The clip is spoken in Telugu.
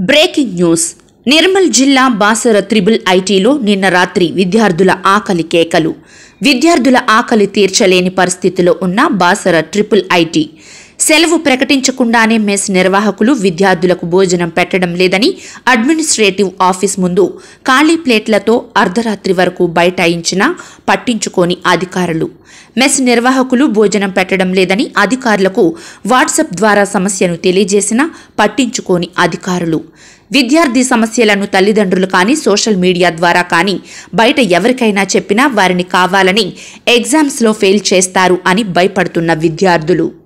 బ్రేకింగ్ న్యూస్ నిర్మల్ జిల్లా బాసర త్రిబుల్ ఐటీలో నిన్న రాత్రి విద్యార్థుల ఆకలి కేకలు విద్యార్థుల ఆకలి తీర్చలేని పరిస్థితిలో ఉన్న బాసర ట్రిపుల్ ఐటీ సెలవు ప్రకటించకుండానే మెస్ నిర్వాహకులు విద్యార్థులకు భోజనం పెట్టడం లేదని అడ్మినిస్ట్రేటివ్ ఆఫీస్ ముందు ఖాళీ ప్లేట్లతో అర్ధరాత్రి వరకు బైఠాయించినా పట్టించుకోని అధికారులు మెస్ నిర్వాహకులు భోజనం పెట్టడం లేదని అధికారులకు వాట్సాప్ ద్వారా సమస్యను తెలియజేసినా పట్టించుకోని అధికారులు విద్యార్థి సమస్యలను తల్లిదండ్రులు కానీ సోషల్ మీడియా ద్వారా కానీ బయట ఎవరికైనా చెప్పినా వారిని కావాలని ఎగ్జామ్స్లో ఫెయిల్ చేస్తారు అని భయపడుతున్న విద్యార్థులు